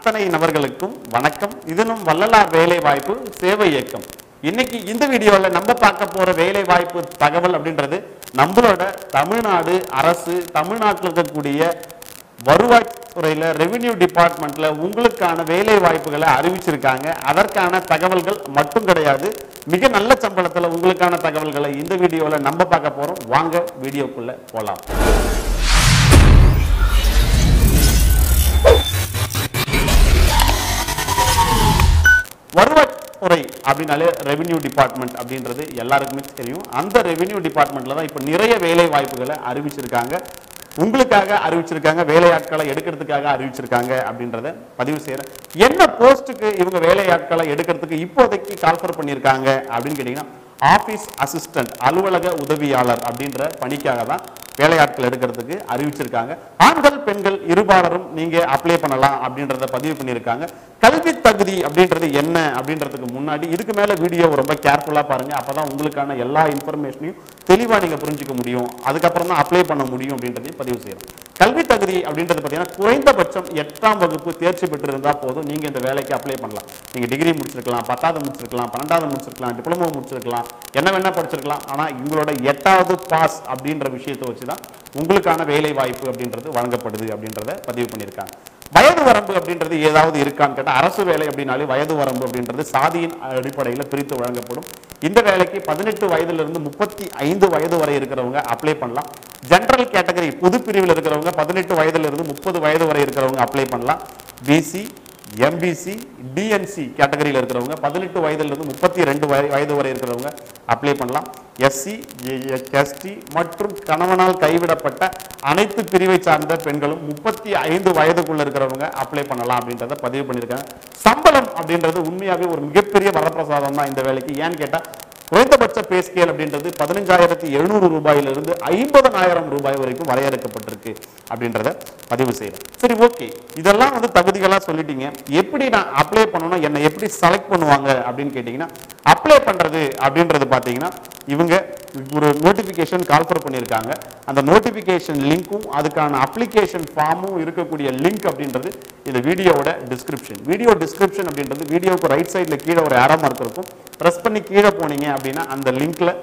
அத்தனை நபர்களுக்கும் வணக்கம் இதுனும் வள்ளலார் வேலை வாய்ப்பு சேவை இயக்கம் இன்னைக்கு இந்த வீடியோல நம்ம பார்க்க போற வேலை வாய்ப்பு தகவல் அப்படின்றது நம்மளோட தமிழ்நாடு அரசு தமிழ்நாட்டில் இருக்கக்கூடிய வருவாய் துறையில ரெவென்யூ டிபார்ட்மெண்ட்ல உங்களுக்கான வேலை வாய்ப்புகளை அறிவிச்சிருக்காங்க அதற்கான தகவல்கள் மட்டும் கிடையாது மிக நல்ல சம்பளத்துல உங்களுக்கான தகவல்களை இந்த வீடியோல நம்ம பார்க்க போறோம் வாங்க வீடியோக்குள்ள போலாம் வருவாய்த்துறை அப்படின்னாலே ரெவென்யூ டிபார்ட்மெண்ட் அப்படின்றது எல்லாருக்குமே தெரியும் அந்த ரெவென்யூ டிபார்ட்மெண்ட்ல தான் இப்போ நிறைய வேலை வாய்ப்புகளை அறிவிச்சிருக்காங்க உங்களுக்காக அறிவிச்சிருக்காங்க வேலையாட்களை எடுக்கிறதுக்காக அறிவிச்சிருக்காங்க அப்படின்றத பதிவு செய்யறேன் என்ன போஸ்ட்டுக்கு இவங்க வேலையாட்களை எடுக்கிறதுக்கு இப்போதைக்கு கால்ஃபர் பண்ணியிருக்காங்க அப்படின்னு கேட்டீங்கன்னா ஆபீஸ் அசிஸ்டன்ட் அலுவலக உதவியாளர் அப்படின்ற பணிக்காக தான் வேலையாட்கள் எடுக்கிறதுக்கு அறிவிச்சிருக்காங்க ஆண்கள் பெண்கள் இருபாலரும் நீங்க அப்ளை பண்ணலாம் அப்படின்றத பதிவு பண்ணியிருக்காங்க கல்வி தகுதி அப்படின்றது என்ன அப்படின்றதுக்கு முன்னாடி இதுக்கு மேல வீடியோ ரொம்ப கேர்ஃபுல்லா பாருங்க அப்பதான் உங்களுக்கான எல்லா இன்ஃபர்மேஷனையும் தெளிவா நீங்க புரிஞ்சுக்க முடியும் அதுக்கப்புறம் தான் அப்ளை பண்ண முடியும் அப்படின்றதையும் பதிவு செய்யறோம் கல்வி தகுதி அப்படின்றது பார்த்தீங்கன்னா குறைந்தபட்சம் எட்டாம் வகுப்பு தேர்ச்சி பெற்று இருந்தா போதும் நீங்க இந்த வேலைக்கு அப்ளை பண்ணலாம் நீங்க டிகிரி முடிச்சிருக்கலாம் பத்தாவது முடிச்சிருக்கலாம் பன்னெண்டாவது முடிச்சிருக்கலாம் டிப்ளமோ முடிச்சிருக்கலாம் என்ன வேணா படிச்சிருக்கலாம் ஆனா உங்களோட எட்டாவது பாஸ் அப்படின்ற விஷயத்தை வச்சு தான் உங்களுக்கான வேலை வாய்ப்பு அப்படின்றது வழங்கப்படுது அப்படின்றத பதிவு பண்ணியிருக்காங்க வயது வரம்பு அப்படின்றது ஏதாவது இருக்கான்னு கேட்டால் அரசு வேலை அப்படின்னாலே வயது வரம்பு அப்படின்றது சாதியின் அடிப்படையில் பிரித்து வழங்கப்படும் இந்த வேலைக்கு பதினெட்டு வயதிலிருந்து முப்பத்தி ஐந்து வயது வரை இருக்கிறவங்க அப்ளை பண்ணலாம் ஜெனரல் கேட்டகரி பொது பிரிவில் இருக்கிறவங்க பதினெட்டு வயதிலிருந்து முப்பது வயது வரை இருக்கிறவங்க அப்ளை பண்ணலாம் பிசி எம்பிசி டிஎன்சி கேட்டகரியில் இருக்கிறவங்க பதினெட்டு வயதிலிருந்து முப்பத்தி ரெண்டு வயது வரை இருக்கிறவங்க அப்ளை பண்ணலாம் எஸ்சி எஸ்டி மற்றும் கணவனால் கைவிடப்பட்ட அனைத்து பிரிவை சார்ந்த பெண்களும் முப்பத்தி ஐந்து வயதுக்குள்ள இருக்கிறவங்க அப்ளை பண்ணலாம் அப்படின்றத பதிவு பண்ணியிருக்காங்க சம்பளம் அப்படின்றது உண்மையாகவே ஒரு மிகப்பெரிய வரப்பிரசாதம் தான் இந்த வேலைக்கு ஏன்னு கேட்டால் குறைந்தபட்ச பே ஸ்கேல் அப்படின்றது பதினஞ்சாயிரத்தி எழுநூறு ரூபாயிலிருந்து ஐம்பதனாயிரம் ரூபாய் வரைக்கும் வரையறுக்கப்பட்டிருக்கு அப்படின்றத பதிவு செய்யறேன் சரி ஓகே இதெல்லாம் வந்து தகுதிகளா சொல்லிட்டீங்க எப்படி நான் அப்ளை பண்ணணும் என்னை எப்படி செலக்ட் பண்ணுவாங்க அப்படின்னு கேட்டீங்கன்னா அப்ளை பண்றது அப்படின்றது பாத்தீங்கன்னா இவங்க ஒரு நோட்டிபிகேஷன் கால்ஃபர் பண்ணியிருக்காங்க அந்த நோட்டிபிகேஷன் லிங்க்கும் அதுக்கான அப்ளிகேஷன் ஃபார்மும் இருக்கக்கூடிய லிங்க் அப்படின்றது இந்த வீடியோவோட டிஸ்கிரிப்ஷன் வீடியோ டிஸ்கிரிப்ஷன் அப்படின்றது வீடியோவுக்கு ரைட் சைடில் கீழே ஒரு ஆரோ மார்க் இருக்கும் ப்ரெஸ் பண்ணி கீழே போனீங்க அப்படின்னா அந்த லிங்க்ல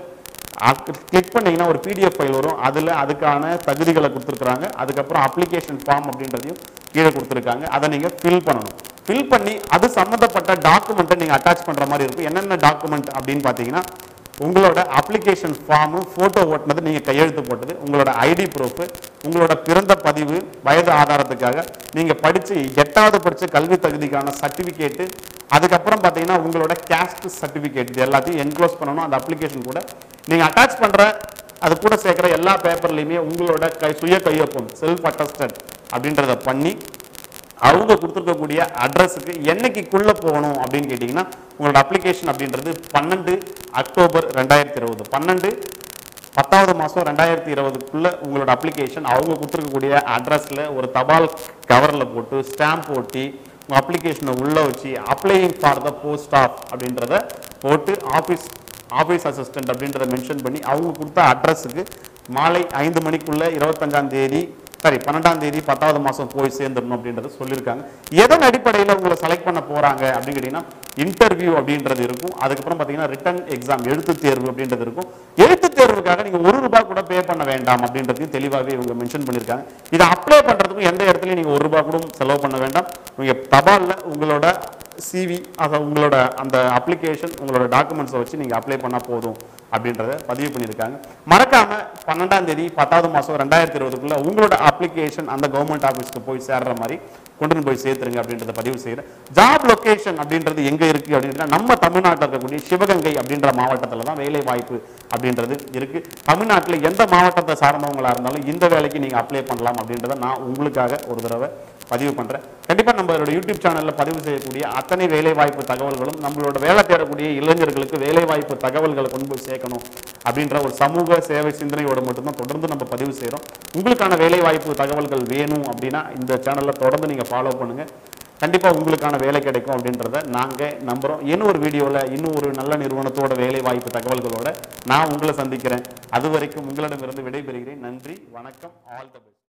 கிளிக் பண்ணீங்கன்னா ஒரு பிடிஎஃப் ஃபைல் வரும் அதில் அதுக்கான தகுதிகளை கொடுத்துருக்காங்க அதுக்கப்புறம் அப்ளிகேஷன் ஃபார்ம் அப்படின்றதையும் கீழே கொடுத்துருக்காங்க அதை நீங்கள் ஃபில் பண்ணணும் ஃபில் பண்ணி அது சம்மந்தப்பட்ட டாக்குமெண்ட்டை நீங்கள் அட்டாச் பண்ணுற மாதிரி இருக்கும் என்னென்ன டாக்குமெண்ட் அப்படின்னு பார்த்தீங்கன்னா உங்களோட அப்ளிகேஷன் ஃபார்மு ஃபோட்டோ ஓட்டினது நீங்கள் கையெழுத்து போட்டது உங்களோட ஐடி ப்ரூஃப் உங்களோட பிறந்த பதிவு வயது ஆதாரத்துக்காக நீங்கள் படித்து எட்டாவது படித்த கல்வி தகுதிக்கான சர்டிஃபிகேட்டு அதுக்கப்புறம் பார்த்தீங்கன்னா உங்களோட கேஸ்ட் சர்டிஃபிகேட் இது எல்லாத்தையும் என்க்ளோஸ் பண்ணணும் அந்த அப்ளிகேஷன் கூட நீங்கள் அட்டாச் பண்ணுற அது கூட சேர்க்குற எல்லா பேப்பர்லையுமே உங்களோட கை சுய கையொப்பம் செல்ஃப் அட்டஸ்டட் அப்படின்றத பண்ணி அவங்க கொடுத்துருக்கக்கூடிய அட்ரஸுக்கு என்னைக்குள்ள போகணும் அப்படின்னு கேட்டிங்கன்னா உங்களோட அப்ளிகேஷன் அப்படின்றது பன்னெண்டு அக்டோபர் ரெண்டாயிரத்தி இருபது பன்னெண்டு பத்தாவது மாதம் ரெண்டாயிரத்தி இருபதுக்குள்ள உங்களோட அப்ளிகேஷன் அவங்க கொடுத்துருக்கக்கூடிய அட்ரஸில் ஒரு தபால் கவரில் போட்டு ஸ்டாம்ப் ஒட்டி உங்கள் அப்ளிகேஷனை உள்ளே வச்சு applying for the post of அப்படின்றத போட்டு ஆஃபீஸ் ஆஃபீஸ் அசிஸ்டன்ட் அப்படின்றத மென்ஷன் பண்ணி அவங்க கொடுத்த அட்ரஸுக்கு மாலை ஐந்து மணிக்குள்ள இருபத்தஞ்சாம் தேதி சரி பன்னெண்டாம் தேதி பத்தாவது மாதம் போய் சேர்ந்துடணும் அப்படின்றத சொல்லியிருக்காங்க எதன் அடிப்படையில் உங்களை செலக்ட் பண்ண போகிறாங்க அப்படின்னு கேட்டிங்கன்னா இன்டர்வியூ அப்படின்றது இருக்கும் அதுக்கப்புறம் பார்த்தீங்கன்னா ரிட்டன் எக்ஸாம் எழுத்து தேர்வு அப்படின்றது இருக்கும் எழுத்து தேர்வுக்காக நீங்கள் ஒரு ரூபாய் கூட பே பண்ண வேண்டாம் அப்படின்றதையும் தெளிவாகவே இவங்க மென்ஷன் பண்ணியிருக்காங்க இதை அப்ளை பண்ணுறதுக்கும் எந்த இடத்துலையும் நீங்கள் ஒரு ரூபாய் கூட செலவு பண்ண வேண்டாம் நீங்கள் தபாலில் உங்களோட சிவி ஆக உங்களோட அந்த அப்ளிகேஷன் உங்களோட டாக்குமெண்ட்ஸை வச்சு நீங்கள் அப்ளை பண்ணால் போதும் அப்படின்றத பதிவு பண்ணியிருக்காங்க மறக்காம பன்னெண்டாம் தேதி பத்தாவது மாதம் ரெண்டாயிரத்தி இருபதுக்குள்ள உங்களோட அப்ளிகேஷன் அந்த கவர்மெண்ட் ஆஃபீஸ்க்கு போய் சேர்ற மாதிரி கொண்டு போய் சேர்த்துருங்க அப்படின்றத பதிவு செய்கிறேன் ஜாப் லொகேஷன் அப்படின்றது எங்கே இருக்குது அப்படின்னா நம்ம தமிழ்நாட்டில் இருக்கக்கூடிய சிவகங்கை அப்படின்ற மாவட்டத்தில் தான் வேலை வாய்ப்பு அப்படின்றது இருக்குது தமிழ்நாட்டில் எந்த மாவட்டத்தை சார்ந்தவங்களா இருந்தாலும் இந்த வேலைக்கு நீங்கள் அப்ளை பண்ணலாம் அப்படின்றத நான் உங்களுக்காக ஒரு தடவை பதிவு பண்ணுறேன் கண்டிப்பாக நம்மளோட யூடியூப் சேனலில் பதிவு செய்யக்கூடிய அத்தனை வேலை வாய்ப்பு தகவல்களும் நம்மளோட வேலை தேடக்கூடிய இளைஞர்களுக்கு வேலை வாய்ப்பு தகவல்களை கொண்டு போய் சேர்க்கணும் அப்படின்ற ஒரு சமூக சேவை சிந்தனையோட மட்டும்தான் தொடர்ந்து நம்ம பதிவு செய்கிறோம் உங்களுக்கான வேலை வாய்ப்பு தகவல்கள் வேணும் அப்படின்னா இந்த சேனலில் தொடர்ந்து நீங்கள் ஃபாலோ பண்ணுங்கள் கண்டிப்பாக உங்களுக்கான வேலை கிடைக்கும் அப்படின்றத நாங்கள் நம்புகிறோம் இன்னும் ஒரு வீடியோவில் இன்னும் ஒரு நல்ல நிறுவனத்தோட வேலை வாய்ப்பு தகவல்களோட நான் உங்களை சந்திக்கிறேன் அது வரைக்கும் உங்களிடமிருந்து விடைபெறுகிறேன் நன்றி வணக்கம் ஆல் த பெஸ்ட்